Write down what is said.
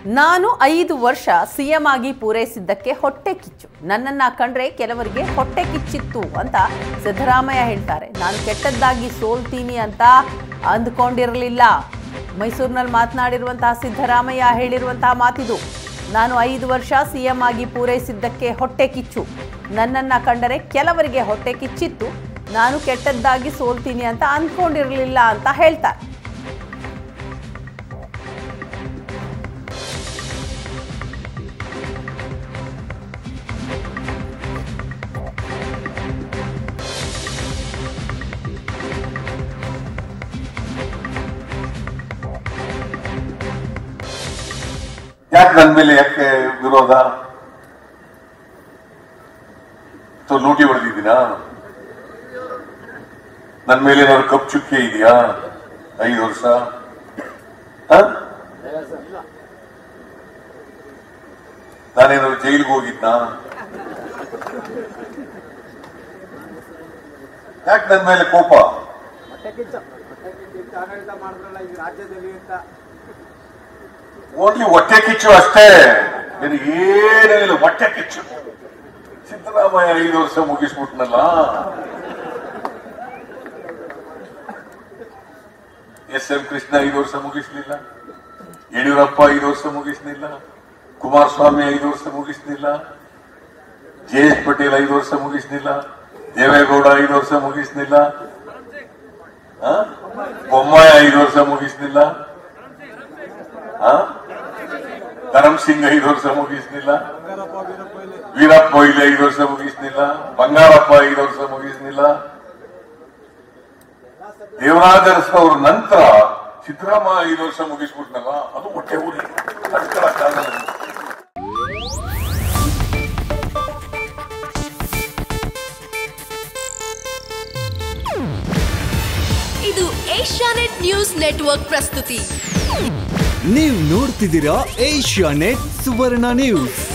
ನಾನು ಐದು ವರ್ಷ ಸಿಎಂ ಆಗಿ ಪೂರೈಸಿದ್ದಕ್ಕೆ ಹೊಟ್ಟೆ ಕಿಚ್ಚು ನನ್ನನ್ನ ಕಂಡ್ರೆ ಕೆಲವರಿಗೆ ಹೊಟ್ಟೆ ಕಿಚ್ಚಿತ್ತು ಅಂತ ಸಿದ್ದರಾಮಯ್ಯ ಹೇಳ್ತಾರೆ ನಾನು ಕೆಟ್ಟದ್ದಾಗಿ ಸೋಲ್ತೀನಿ ಅಂತ ಅಂದ್ಕೊಂಡಿರಲಿಲ್ಲ ಮೈಸೂರಿನಲ್ಲಿ ಮಾತನಾಡಿರುವಂತಹ ಸಿದ್ದರಾಮಯ್ಯ ಹೇಳಿರುವಂತಹ ಮಾತಿದು ನಾನು ಐದು ವರ್ಷ ಸಿಎಂ ಆಗಿ ಪೂರೈಸಿದ್ದಕ್ಕೆ ಹೊಟ್ಟೆ ಕಿಚ್ಚು ನನ್ನನ್ನ ಕಂಡರೆ ಕೆಲವರಿಗೆ ಹೊಟ್ಟೆ ಕಿಚ್ಚಿತ್ತು ನಾನು ಕೆಟ್ಟದ್ದಾಗಿ ಸೋಲ್ತೀನಿ ಅಂತ ಅಂದ್ಕೊಂಡಿರಲಿಲ್ಲ ಅಂತ ಹೇಳ್ತಾರೆ ಯಾಕೆ ನನ್ ಮೇಲೆ ಯಾಕೆ ವಿರೋಧ ಅಥವಾ ಲೂಟಿ ಹೊಡೆದಿದ್ದೀನಾ ನನ್ ಮೇಲೆ ಏನಾದ್ರು ಕಪ್ ಚುಕ್ಕೆ ಇದೆಯಾ ಐದು ವರ್ಷ ಹ? ನಾನೇನಾದ್ರು ಜೈಲಿಗೆ ಹೋಗಿದ್ನಾ ಯಾಕೆ ನನ್ ಮೇಲೆ ಕೋಪ ಹೊಟ್ಟೆ ಕಿಚ್ಚು ಹೊಟ್ಟೆ ಕಿಚ್ಚು ಆಡಳಿತ ಮಾಡಿದ್ರಲ್ಲ ಈ ರಾಜ್ಯದಲ್ಲಿ ಅಂತ ಓನ್ಲಿ ಹೊಟ್ಟೆ ಕಿಚ್ಚು ಅಷ್ಟೇ ನಿನಗೆ ಏನೇನಿಲ್ಲ ಹೊಟ್ಟೆ ಕಿಚ್ಚು ಸಿದ್ದರಾಮಯ್ಯ ಐದು ವರ್ಷ ಮುಗಿಸ್ಬಿಟ್ನಲ್ಲ ಎಸ್ ಎಂ ಕೃಷ್ಣ ಐದು ವರ್ಷ ಮುಗಿಸ್ಲಿಲ್ಲ ಯಡಿಯೂರಪ್ಪ ಐದು ವರ್ಷ ಮುಗಿಸ್ಲಿಲ್ಲ ಕುಮಾರಸ್ವಾಮಿ ಐದು ವರ್ಷ ಮುಗಿಸ್ಲಿಲ್ಲ ಜೆ ಎಸ್ ಪಟೇಲ್ ಐದು ವರ್ಷ ಮುಗಿಸ್ಲಿಲ್ಲ ದೇವೇಗೌಡ ಐದು ವರ್ಷ ಮುಗಿಸ್ಲಿಲ್ಲ ಆ? ಬೊಮ್ಮಾಯಿ ಐದು ವರ್ಷ ಮುಗಿಸ್ಲಿಲ್ಲ ಆ? ಧರಮ್ ಸಿಂಗ್ ಐದು ವರ್ಷ ಮುಗಿಸ್ಲಿಲ್ಲ ಬಂಗಾರಪ್ಪ ವೀರಪ್ಪ ಇಲ್ಲಿ ವೀರಪ್ಪ ಇಲ್ಲಿ ಐದು ವರ್ಷ ಮುಗಿಸ್ಲಿಲ್ಲ ಬಂಗಾರಪ್ಪ ಐದು ವರ್ಷ ಮುಗಿಸ್ಲಿಲ್ಲ ದೇವರಾಜ ಅರಸು ಅವ್ರ ನಂತರ ಸಿದ್ದರಾಮಯ್ಯ ಐದು ವರ್ಷ ಮುಗಿಸ್ಬಿಟ್ನಲ್ಲ ಅದು ಹೊಟ್ಟೆ ಊರಿ ತಡ್ಕೊಳಕ್ಕಾಗಲ್ಲ. ಇದು ಏಷ್ಯಾನೆಟ್ ನ್ಯೂಸ್ ನೆಟ್ವರ್ಕ್ ಪ್ರಸ್ತುತಿ ನೀವು ನೋಡ್ತಿದ್ದೀರಾ ಏಷ್ಯಾ ನೆಟ್ ಸುವರ್ಣ ನ್ಯೂಸ್